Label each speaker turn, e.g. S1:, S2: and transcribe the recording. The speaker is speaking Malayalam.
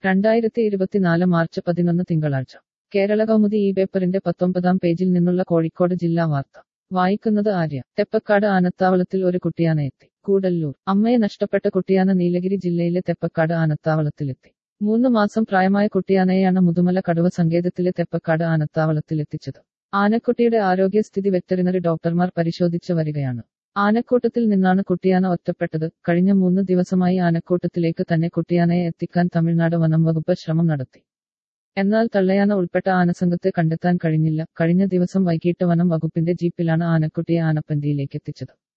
S1: രണ്ടായിരത്തി ഇരുപത്തിനാല് മാർച്ച് പതിനൊന്ന് തിങ്കളാഴ്ച കേരള കൗമുദി ഈ പേപ്പറിന്റെ പത്തൊമ്പതാം പേജിൽ നിന്നുള്ള കോഴിക്കോട് ജില്ലാ വാർത്ത വായിക്കുന്നത് ആര്യ തെപ്പക്കാട് ആനത്താവളത്തിൽ ഒരു കുട്ടിയാന എത്തി കൂടല്ലൂർ അമ്മയെ നഷ്ടപ്പെട്ട കുട്ടിയാന നീലഗിരി ജില്ലയിലെ തെപ്പക്കാട് ആനത്താവളത്തിലെത്തി മൂന്ന് മാസം പ്രായമായ കുട്ടിയാനയെയാണ് മുതുമല കടുവ സങ്കേതത്തിലെ തെപ്പക്കാട് ആനത്താവളത്തിലെത്തിച്ചത് ആനക്കുട്ടിയുടെ ആരോഗ്യസ്ഥിതി വെറ്ററിനറി ഡോക്ടർമാർ പരിശോധിച്ചു വരികയാണ് ആനക്കൂട്ടത്തിൽ നിന്നാണ് കുട്ടിയാന ഒറ്റപ്പെട്ടത് കഴിഞ്ഞ മൂന്ന് ദിവസമായി ആനക്കൂട്ടത്തിലേക്ക് തന്നെ കുട്ടിയാനയെ എത്തിക്കാൻ തമിഴ്നാട് വനം വകുപ്പ് ശ്രമം നടത്തി എന്നാൽ തള്ളയാന ഉൾപ്പെട്ട ആനസംഘത്തെ കണ്ടെത്താൻ കഴിഞ്ഞില്ല കഴിഞ്ഞ ദിവസം വൈകിട്ട് വനം വകുപ്പിന്റെ ജീപ്പിലാണ് ആനക്കുട്ടിയെ ആനപ്പന്തിയിലേക്ക് എത്തിച്ചത്